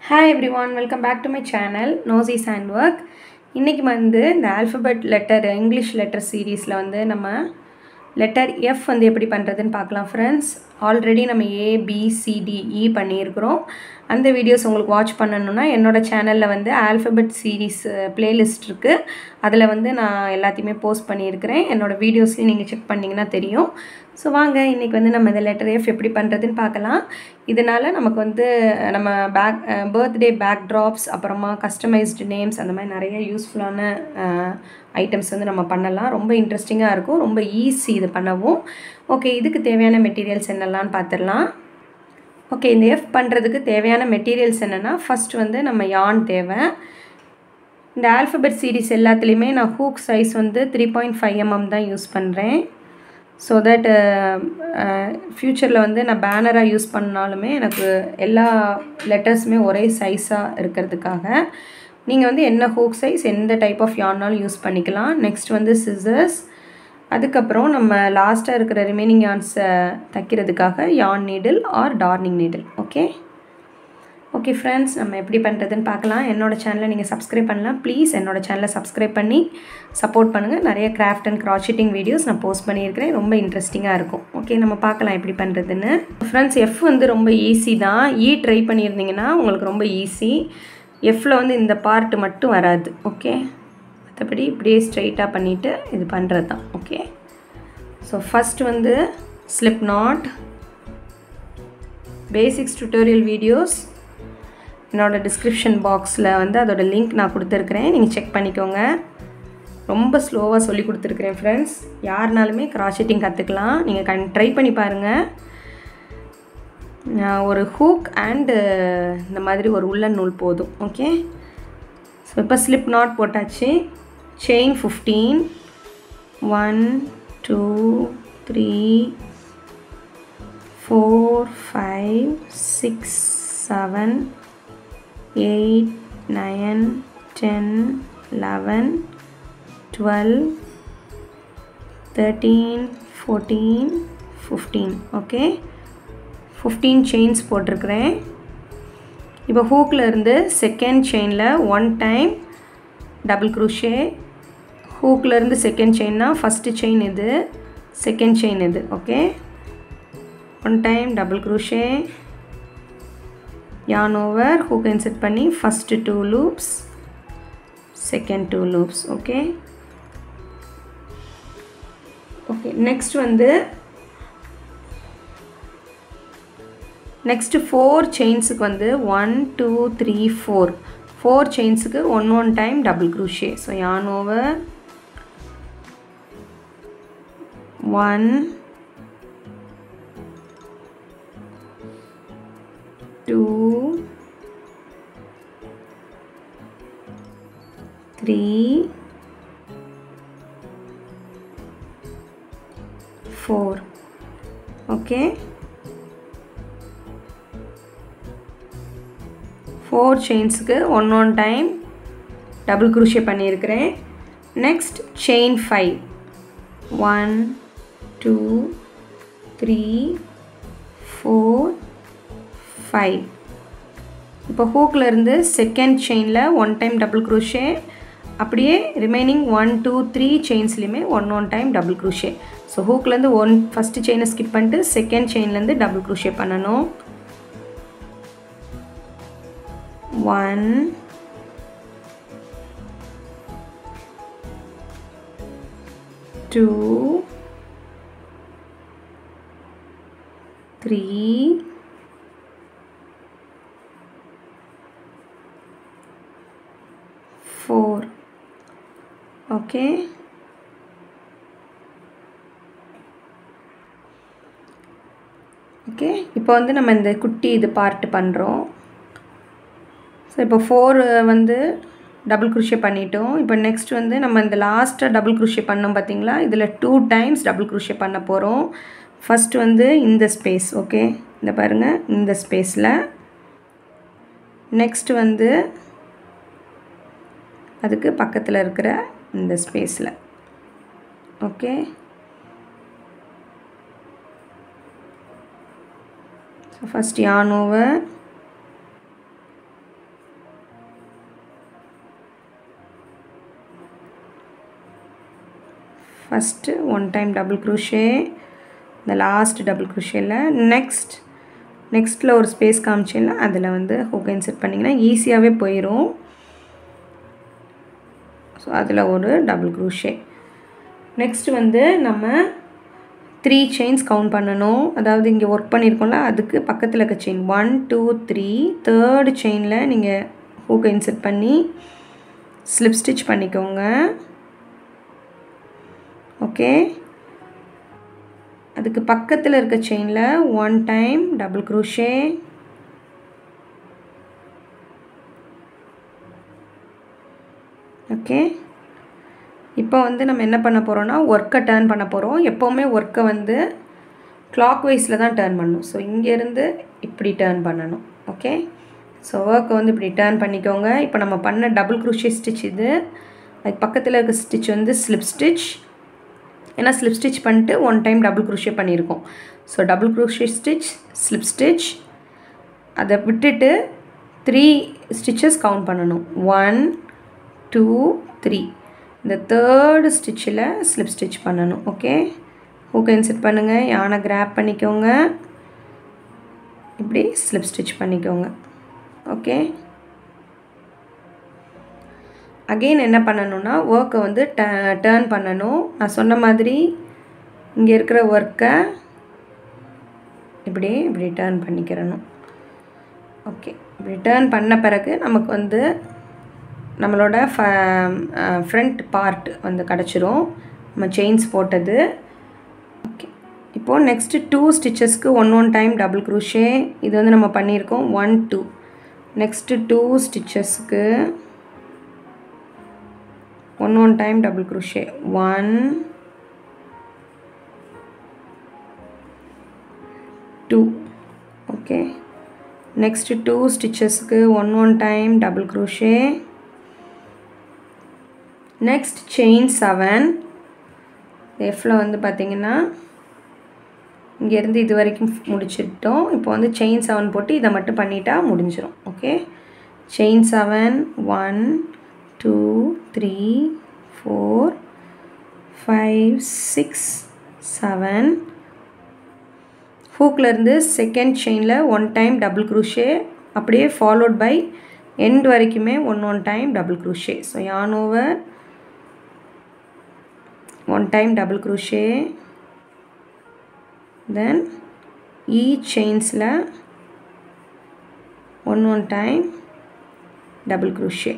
hi everyone welcome back to my channel நோசிஸ் and work இன்றைக்கி வந்து இந்த ஆல்ஃபபெட் லெட்டர் இங்கிலீஷ் லெட்டர் சீரீஸில் வந்து நம்ம லெட்டர் எஃப் வந்து எப்படி பண்ணுறதுன்னு பார்க்கலாம் ஃப்ரெண்ட்ஸ் ஆல்ரெடி நம்ம ஏ பி சி இ பண்ணியிருக்கிறோம் அந்த வீடியோஸ் உங்களுக்கு வாட்ச் பண்ணணுன்னா என்னோடய சேனலில் வந்து ஆல்ஃபபெட் சீரீஸ் பிளேலிஸ்ட் இருக்குது அதில் வந்து நான் எல்லாத்தையுமே போஸ்ட் பண்ணியிருக்கிறேன் என்னோடய வீடியோஸ்லையும் நீங்கள் செக் பண்ணிங்கன்னா தெரியும் ஸோ வாங்க இன்றைக்கி வந்து நம்ம இந்த லெட்டர் எஃப் எப்படி பண்ணுறதுன்னு பார்க்கலாம் இதனால் நமக்கு வந்து நம்ம பேக் பர்த்டே பேக் ட்ராப்ஸ் அப்புறமா கஸ்டமைஸ்டு நேம்ஸ் அந்த மாதிரி நிறைய யூஸ்ஃபுல்லான ஐட்டம்ஸ் வந்து நம்ம பண்ணலாம் ரொம்ப இன்ட்ரெஸ்டிங்காக இருக்கும் ரொம்ப ஈஸி இது பண்ணவும் ஓகே இதுக்கு தேவையான மெட்டீரியல்ஸ் என்னெல்லாம்னு பார்த்துடலாம் ஓகே இந்த எஃப் பண்ணுறதுக்கு தேவையான மெட்டீரியல்ஸ் என்னென்னா ஃபஸ்ட் வந்து நம்ம யான் தேவை இந்த ஆல்ஃபபெட் சீரீஸ் எல்லாத்துலேயுமே நான் ஹூக் சைஸ் வந்து த்ரீ பாயிண்ட் ஃபைவ் எம்எம் தான் யூஸ் பண்ணுறேன் ஸோ தட் ஃப்யூச்சரில் வந்து நான் பேனராக யூஸ் பண்ணாலுமே எனக்கு எல்லா லெட்டர்ஸுமே ஒரே சைஸாக இருக்கிறதுக்காக நீங்கள் வந்து என்ன ஹூக் சைஸ் எந்த டைப் ஆஃப் யான்னாலும் யூஸ் பண்ணிக்கலாம் நெக்ஸ்ட் வந்து சிசர்ஸ் அதுக்கப்புறம் நம்ம லாஸ்ட்டாக இருக்கிற ரிமைனிங் யான்ஸை தைக்கிறதுக்காக yarn needle or darning needle okay okay friends நம்ம எப்படி பண்ணுறதுன்னு பார்க்கலாம் என்னோடய சேனலை நீங்கள் சப்ஸ்கிரைப் பண்ணலாம் ப்ளீஸ் என்னோடய சேனலை சப்ஸ்கிரைப் பண்ணி சப்போர்ட் பண்ணுங்கள் நிறைய கிராஃப்ட் அண்ட் க்ராச்சிட்டிங் வீடியோஸ் நான் போஸ்ட் பண்ணியிருக்கிறேன் ரொம்ப இன்ட்ரெஸ்டிங்காக இருக்கும் ஓகே நம்ம பார்க்கலாம் எப்படி பண்ணுறதுன்னு ஃப்ரெண்ட்ஸ் எஃப் வந்து ரொம்ப ஈஸி தான் இ ட்ரை பண்ணியிருந்தீங்கன்னா உங்களுக்கு ரொம்ப ஈஸி எஃப்பில் வந்து இந்த பார்ட்டு மட்டும் வராது ஓகே மற்றபடி இப்படியே ஸ்ட்ரைட்டாக பண்ணிவிட்டு இது பண்ணுறது தான் ஓகே ஸோ ஃபஸ்ட் வந்து slip knot basics tutorial videos என்னோடய டிஸ்கிரிப்ஷன் பாக்ஸில் வந்து அதோடய லிங்க் நான் கொடுத்துருக்குறேன் நீங்கள் செக் பண்ணிக்கோங்க ரொம்ப ஸ்லோவாக சொல்லி கொடுத்துருக்குறேன் ஃப்ரெண்ட்ஸ் யாருனாலுமே கிராஷெட்டிங் கற்றுக்கலாம் நீங்கள் கண் ட்ரை பண்ணி பாருங்கள் ஒரு ஹூக் அண்டு இந்த மாதிரி ஒரு உள்ளன் நூல் போதும் ஓகே ஸோ இப்போ ஸ்லிப் நாட் போட்டாச்சு chain fifteen one two three four five six seven eight nine ten eleven twelve thirteen fourteen fifteen okay fifteen chains போட்டிருக்கிறேன் இப்போ ஹூக்கில் இருந்து செகண்ட் செயினில் ஒன் டைம் டபுள் குரூஷே ஹூக்கில் இருந்து செகண்ட் செயின்னா ஃபஸ்ட்டு செயின் இது செகண்ட் செயின் இது okay one time double crochet yarn over hook insert பண்ணி first two loops second two loops okay okay next வந்து நெக்ஸ்ட்டு ஃபோர் செயின்ஸுக்கு வந்து one two three four four செயின்ஸுக்கு one one time double crochet so yarn over one two three four okay four செயின்ஸுக்கு one one time double crochet பண்ணியிருக்கிறேன் next chain five one two three four five இப்போ ஹூக்கில் இருந்து second செயினில் one time double crochet அப்படியே remaining one two three செயின்ஸ்லேயுமே one one time double crochet so ஹூக்லேருந்து one first செயினை ஸ்கிப் பண்ணிட்டு செகண்ட் செயின்லேருந்து டபுள் குரூஷே பண்ணணும் one two three four okay okay இப்போ வந்து நம்ம இந்த குட்டி இது பார்ட்டு பண்ணுறோம் ஸோ இப்போ ஃபோர் வந்து டபுள் குருஷே பண்ணிட்டோம் இப்போ நெக்ஸ்ட் வந்து நம்ம இந்த லாஸ்ட்டாக டபுள் குருஷே பண்ணோம் பார்த்தீங்களா இதில் டூ டைம்ஸ் டபுள் குருஷே பண்ண போகிறோம் ஃபஸ்ட் வந்து இந்த ஸ்பேஸ் ஓகே இந்த பாருங்கள் இந்த ஸ்பேஸில் நெக்ஸ்ட் வந்து அதுக்கு பக்கத்தில் இருக்கிற இந்த ஸ்பேஸில் okay so first yarn over first one time double crochet இந்த லாஸ்ட் டபுள் க்ரூஷேயில் நெக்ஸ்ட் நெக்ஸ்ட்டில் ஒரு ஸ்பேஸ் காமிச்சில அதில் வந்து ஹூக் இன்செர்ட் பண்ணிங்கன்னா ஈஸியாகவே போயிடும் ஸோ அதில் ஒரு டபுள் க்ரூஷே நெக்ஸ்ட் வந்து நம்ம த்ரீ செயின்ஸ் கவுண்ட் பண்ணணும் அதாவது இங்கே ஒர்க் பண்ணியிருக்கோம்ல அதுக்கு பக்கத்தில் இருக்க chain one two three third செயினில் நீங்கள் ஹூக்கை இன்செர்ட் பண்ணி ஸ்லிப் ஸ்டிச் பண்ணிக்கோங்க ஓகே அதுக்கு பக்கத்தில் இருக்க செயினில் one time double crochet okay இப்போ வந்து நம்ம என்ன பண்ண போகிறோம்னா ஒர்க்கை டேர்ன் பண்ண போகிறோம் எப்போவுமே ஒர்க்கை வந்து கிளாக் வைஸில் தான் டேர்ன் பண்ணணும் ஸோ இங்கேருந்து இப்படி டேர்ன் பண்ணணும் ஓகே ஸோ ஒர்க்கை வந்து இப்படி டேர்ன் பண்ணிக்கோங்க இப்போ நம்ம பண்ண டபுள் க்ரூஷே ஸ்டிச் இது அதுக்கு பக்கத்தில் இருக்க ஸ்டிச் வந்து ஸ்லிப் ஸ்டிச் ஏன்னா ஸ்லிப் ஸ்டிச் பண்ணிட்டு ஒன் டைம் டபுள் க்ரூஷே பண்ணியிருக்கோம் so double crochet stitch slip stitch அதை விட்டுட்டு த்ரீ ஸ்டிச்சஸ் கவுண்ட் பண்ணணும் ஒன் டூ த்ரீ இந்த தேர்டு ஸ்டிச்சில் ஸ்லிப் ஸ்டிச் பண்ணணும் ஓகே ஹூக்கை இன்செர்ட் பண்ணுங்கள் யானை கிராப் பண்ணிக்கோங்க இப்படி ஸ்லிப் ஸ்டிச் பண்ணிக்கோங்க ஓகே அகெயின் என்ன பண்ணணும்னா ஒர்க்கை வந்து ட டேர்ன் பண்ணணும் நான் சொன்ன மாதிரி இங்கே இருக்கிற ஒர்க்கை இப்படி இப்படி டேர்ன் பண்ணிக்கிறணும் ஓகே இப்படி டேர்ன் பண்ண பிறகு நமக்கு வந்து நம்மளோட ஃப ஃப்ரண்ட் பார்ட் வந்து கிடச்சிரும் நம்ம செயின்ஸ் போட்டது ஓகே இப்போது நெக்ஸ்ட்டு டூ ஸ்டிச்சஸ்க்கு one one time double crochet இது வந்து நம்ம பண்ணியிருக்கோம் ஒன் டூ நெக்ஸ்ட்டு டூ ஸ்டிச்சஸ்க்கு one one time double crochet one two okay next two ஸ்டிச்சஸ்க்கு one one time double crochet next chain seven எஃப்பில் வந்து பார்த்திங்கன்னா இங்கேருந்து இது வரைக்கும் முடிச்சிட்டோம் இப்போ வந்து செயின் செவன் போட்டு இதை மட்டும் பண்ணிட்டா முடிஞ்சிடும் okay chain seven one two three four five six seven ஹூக்லேருந்து செகண்ட் செயினில் ஒன் டைம் டபுள் க்ரூஷே அப்படியே ஃபாலோட் பை எண்ட் வரைக்குமே one one time double crochet so yarn over one time double crochet then each chainsல one one time double crochet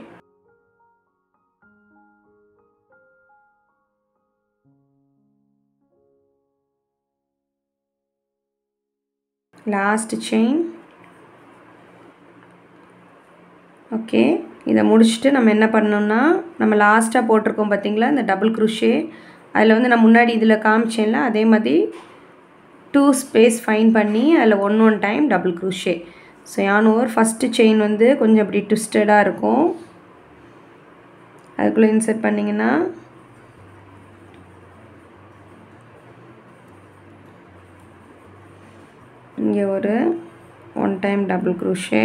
last chain okay இதை முடிச்சுட்டு நம்ம என்ன பண்ணோம்னா நம்ம லாஸ்ட்டாக போட்டிருக்கோம் பார்த்தீங்களா இந்த டபுள் க்ரூஷே அதில் வந்து நான் முன்னாடி இதில் காமிச்சேன்ல அதே மாதிரி டூ ஸ்பேஸ் ஃபைன் பண்ணி அதில் one one time double crochet so yarn over first chain வந்து கொஞ்சம் அப்படி ட்விஸ்டடாக இருக்கும் அதுக்குள்ளே இன்சர்ட் பண்ணிங்கன்னா இங்கே ஒரு one time double crochet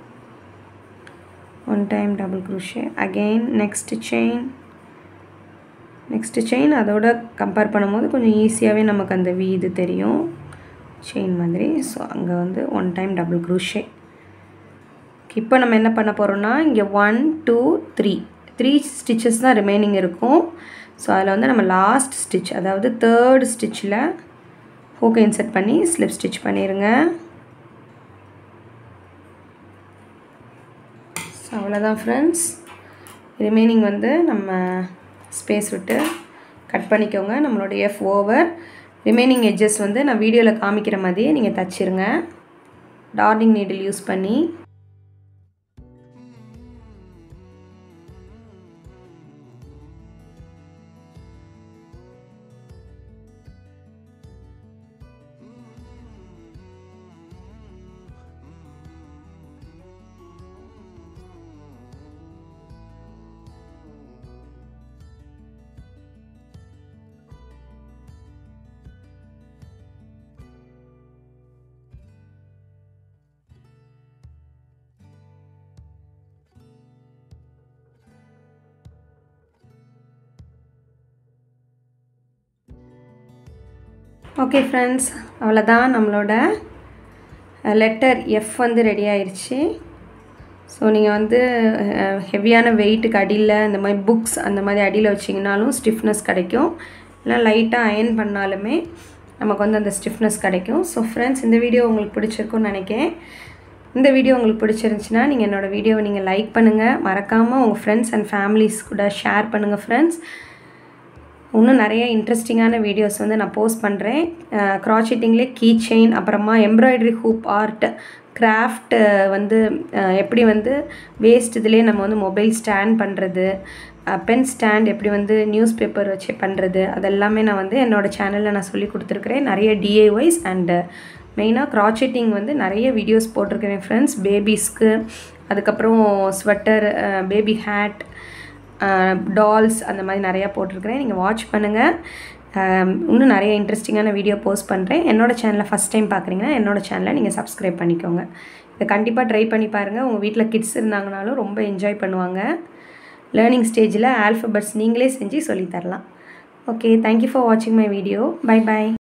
one time double crochet again next chain next chain அதோட கம்பேர் பண்ணும்போது கொஞ்சம் ஈஸியாகவே நமக்கு அந்த வி இது தெரியும் செயின் மாதிரி ஸோ அங்கே வந்து ஒன் டைம் டபுள் க்ரூஷே இப்போ நம்ம என்ன பண்ண போகிறோம்னா இங்கே one two three three stitches தான் ரிமைனிங் இருக்கும் ஸோ அதில் வந்து நம்ம லாஸ்ட் ஸ்டிச் அதாவது தேர்ட் ஸ்டிச்சில் ஹூக்கை இன்செர்ட் பண்ணி ஸ்லிப் ஸ்டிச் பண்ணிடுங்க ஸோ அவ்வளோதான் ஃப்ரெண்ட்ஸ் ரிமைனிங் வந்து நம்ம ஸ்பேஸ் விட்டு கட் பண்ணிக்கோங்க நம்மளோட எஃப் ஓவர் ரிமைனிங் எட்ஜஸ் வந்து நான் வீடியோவில் காமிக்கிற மாதிரியே நீங்கள் தச்சிருங்க டார்னிங் நீடில் யூஸ் பண்ணி ஓகே ஃப்ரெண்ட்ஸ் அவ்வளோதான் நம்மளோட லெட்டர் எஃப் வந்து ரெடி ஆயிடுச்சு ஸோ நீங்கள் வந்து ஹெவியான வெயிட்டுக்கு அடியில் இந்த மாதிரி புக்ஸ் அந்த மாதிரி அடியில் வச்சிங்கனாலும் ஸ்டிஃப்னஸ் கிடைக்கும் இல்லை லைட்டாக அயன் பண்ணாலுமே நமக்கு வந்து அந்த ஸ்டிஃப்னஸ் கிடைக்கும் ஸோ ஃப்ரெண்ட்ஸ் இந்த வீடியோ உங்களுக்கு பிடிச்சிருக்குன்னு நினைக்கிறேன் இந்த வீடியோ உங்களுக்கு பிடிச்சிருந்துச்சுன்னா நீங்கள் என்னோடய வீடியோவை நீங்கள் லைக் பண்ணுங்கள் மறக்காமல் உங்கள் ஃப்ரெண்ட்ஸ் அண்ட் ஃபேமிலிஸ் கூட ஷேர் பண்ணுங்கள் ஃப்ரெண்ட்ஸ் இன்னும் நிறைய இன்ட்ரெஸ்டிங்கான வீடியோஸ் வந்து நான் போஸ்ட் பண்ணுறேன் க்ராச்செட்டிங்லேயே கீ செயின் அப்புறமா எம்ப்ராய்டரி ஹூப் ஆர்ட் கிராஃப்ட் வந்து எப்படி வந்து வேஸ்ட் இதுலேயே நம்ம வந்து மொபைல் ஸ்டாண்ட் பண்ணுறது பென் ஸ்டாண்ட் எப்படி வந்து நியூஸ் பேப்பர் வச்சு பண்ணுறது அதெல்லாமே நான் வந்து என்னோடய சேனலில் நான் சொல்லி கொடுத்துருக்குறேன் நிறைய டிஏஒய்ஸ் அண்டு மெயினாக க்ராச்செட்டிங் வந்து நிறைய வீடியோஸ் போட்டிருக்கிறேன் ஃப்ரெண்ட்ஸ் பேபிஸ்க்கு அதுக்கப்புறம் ஸ்வெட்டர் பேபி ஹேட் டால்ஸ் அந்த மாதிரி நிறையா போட்டிருக்கிறேன் நீங்கள் வாட்ச் பண்ணுங்கள் இன்னும் நிறைய இன்ட்ரெஸ்டிங்கான வீடியோ போஸ்ட் பண்ணுறேன் என்னோடய சேனலை ஃபஸ்ட் டைம் பார்க்குறீங்கன்னா என்னோடய சேனலை நீங்கள் சப்ஸ்கிரைப் பண்ணிக்கோங்க இதை கண்டிப்பாக ட்ரை பண்ணி பாருங்கள் உங்கள் வீட்டில் கிட்ஸ் இருந்தாங்கனாலும் ரொம்ப என்ஜாய் பண்ணுவாங்க லேர்னிங் ஸ்டேஜில் ஆல்ஃபபெட்ஸ் நீங்களே செஞ்சு சொல்லித்தரலாம் ஓகே தேங்க்யூ ஃபார் வாட்சிங் மை வீடியோ பை பை